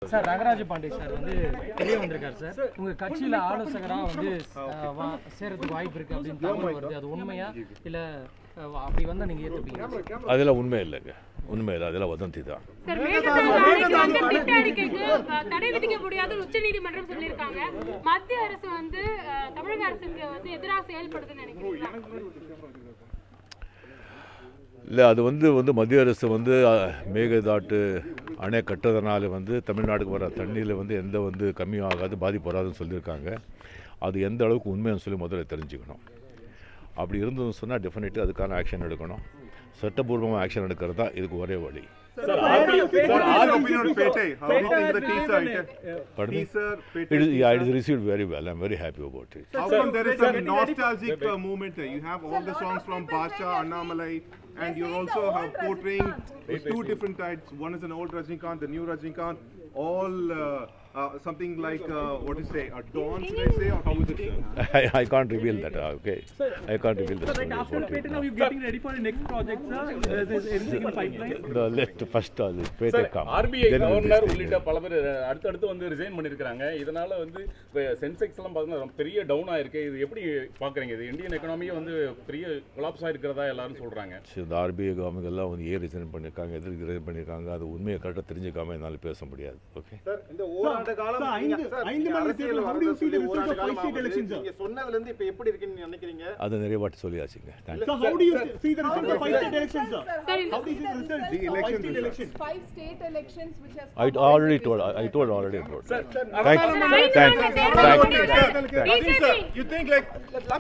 Sir Rangaraja Pandey sir வந்து வெளியே வந்திருக்காரு சார் உங்க கட்சியில ஆலோசகரா வந்து அஹ், வா- சேரத்துக்கு வாய்ப்பு இருக்கு அப்படின்னு தகவல் வருது அது உண்மையா இல்ல அஹ், அப்படி வந்தா நீங்க ஏத்துப்பீங்க அதெல்லாம் உண்மை இல்லைங்க உண்மை இல்லை அதெல்லாம் வதந்தி தான் சார் மேகதாது அணைக்கு வந்து திட்ட அறிக்கைக்கு அஹ், தடை விதிக்க முடியாதுன்னு உச்சநீதிமன்றம் சொல்லியிருக்காங்க மத்திய அரசு வந்து அஹ், தமிழக அரசுக்கு வந்து எதிராக செயல்படுதுன்னு நினைக்கிறீங்களா இல்லை அது வந்து வந்து மத்திய அரசு வந்து அஹ், மேகதாட்டு அணை கட்டுறதுனால வந்து தமிழ்நாட்டுக்கு வர தண்ணியில் வந்து எந்த வந்து கம்மியும் ஆகாது பாதிப்பு வராதுன்னு சொல்லியிருக்காங்க அது எந்த அளவுக்கு உண்மைன்னு சொல்லி முதல்ல தெரிஞ்சுக்கணும் அப்படி இருந்ததுன்னு சொன்னால் டெஃபினெட்லி அதுக்கான ஆக்ஷன் எடுக்கணும் சட்டபூர்வமாக ஆக்ஷன் எடுக்கிறது தான் இதுக்கு ஒரே வழி Sir, our opinion on Pete. How do you think the teaser item? Pardon me? Teaser, Pete. It is, yeah, it is received very well. I'm very happy about it. How come there is some nostalgic uh, movement there? You have all the songs from Basha, Annamalai, and you also have portraying two different types. One is an old Rajnikant, the new Rajnikant. All uh, uh, something like uh, what do you say? A dawn, should I say, or how is it? Sir? I, I can't reveal that, uh, okay? I can't reveal that. story After about it Pete, now. now you're getting ready for the next project, sir. Is there anything in pipeline? The let first uh, let Pete sir come. RBI Then we'll governor discuss. உள்ளிட்ட பல பேர் அடுத்தடுத்து வந்து resign பண்ணியிருக்காங்க இதனால வந்து இப்போ Sensex எல்லாம் பார்த்தீங்கன்னா ரொம்ப பெரிய டவுன் ஆயிருக்கு இது எப்படி பார்க்குறீங்க இது இந்தியன் எக்கனாமியே வந்து பெரிய கொலாப்ஸ் ஆயிருக்கிறதா எல்லாரும் சொல்றாங்க சரி, இந்த ஆர்பிஐ கவர்மெண்ட் எல்லாம் வந்து ஏன் ரிசைன் பண்ணியிருக்காங்க எதுக்கு ரிசைன் பண்ணியிருக்காங்க அது உண்மையை கரெக்டாக தெரிஞ்சுக்காம என்னால் பேச முடியாது ஓகே சார் இந்த ஓராண்டு காலம் sir, நீங்க- ஐந்து- சார், ஐந்து நீங்க மாநில அரசியல் தேர்தல், how do you வரதா see the சொல்லி result ஓராண்டு of காலம் five state ஆகுது. elections, sir? நீங்க சொன்னதுல இருந்து இப்ப எப்படி இருக்குன்னு நினைக்கிறீங்க அதை நிறைய வாட்டி சொல்லியாச்சுங்க thank you Sir, how do you see the result of five state elections, sir? Sir இந்த How do you see the result The of election five state results. elections? five state elections which has I come out already in told, this- I I told already about that. Sir Thank, ஐந்து thank, மாநில thank, தேர்தல் thank, முடிவு. thank. BJP You think like